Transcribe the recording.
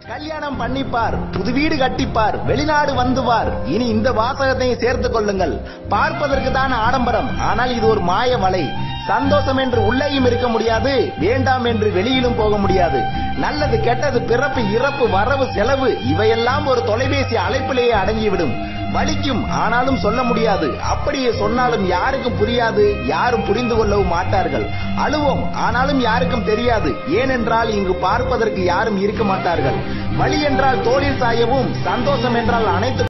கல்யாணம் பண்ணிப்பார் புது வீடு கட்டிப்பார் வெளிநாடு வந்துவார் இனி இந்த வாசகத்தையும் சேர்த்துக் கொள்ளுங்கள் பார்ப்பதற்கு தான் ஆடம்பரம் ஆனால் இது ஒரு மாய வலை சந்தோஷம் என்று உள்ளேயும் இருக்க முடியாது வேண்டாம் என்று வெளியிலும் போக முடியாது நல்லது கெட்டது பிறப்பு இறப்பு வரவு செலவு இவையெல்லாம் ஒரு தொலைபேசி அழைப்பிலேயே அடங்கிவிடும் வலிக்கும் ஆனாலும் சொல்ல முடியாது அப்படியே சொன்னாலும் யாருக்கும் புரியாது யாரும் புரிந்து கொள்ளவும் மாட்டார்கள் அழுவோம் ஆனாலும் யாருக்கும் தெரியாது ஏனென்றால் இங்கு பார்ப்பதற்கு யாரும் இருக்க மாட்டார்கள் வலி என்றால் தோளில் சாயவும் சந்தோஷம் என்றால் அனைத்து